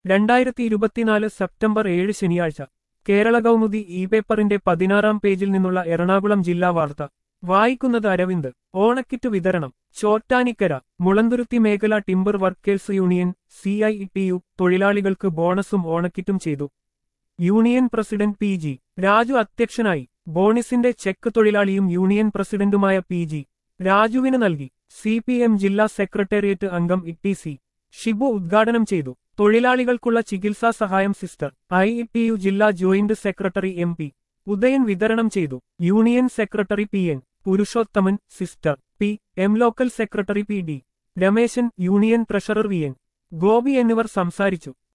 രണ്ടായിരത്തി ഇരുപത്തിനാല് സെപ്റ്റംബർ ഏഴ് ശനിയാഴ്ച കേരള കൗമുദി ഇ പേപ്പറിന്റെ പതിനാറാം പേജിൽ നിന്നുള്ള എറണാകുളം ജില്ലാ വാർത്ത വായിക്കുന്നത് അരവിന്ദ് ഓണക്കിറ്റ് വിതരണം ചോറ്റാനിക്കര മുളന്തുരുത്തി മേഖല timber workers union C I T U തൊഴിലാളികൾക്ക് ബോണസും ഓണക്കിറ്റും ചെയ്തു union president P G Raju അധ്യക്ഷനായി ബോണസിന്റെ ചെക്ക് തൊഴിലാളിയും യൂണിയൻ പ്രസിഡന്റുമായ പി ജി രാജുവിന് നൽകി സി പി എം ജില്ലാ സെക്രട്ടേറിയറ്റ് അംഗം ഇ സി ഷിബു ഉദ്ഘാടനം ചെയ്തു തൊഴിലാളികൾക്കുള്ള ചികിത്സാ സഹായം സിസ്റ്റർ ഐ ടി യു ജില്ലാ joint secretary M P Udayan വിതരണം ചെയ്തു union secretary P N Purushothaman സിസ്റ്റർ P M local secretary P D Rameshan union treasurer V N Gopi എന്നിവർ സംസാരിച്ചു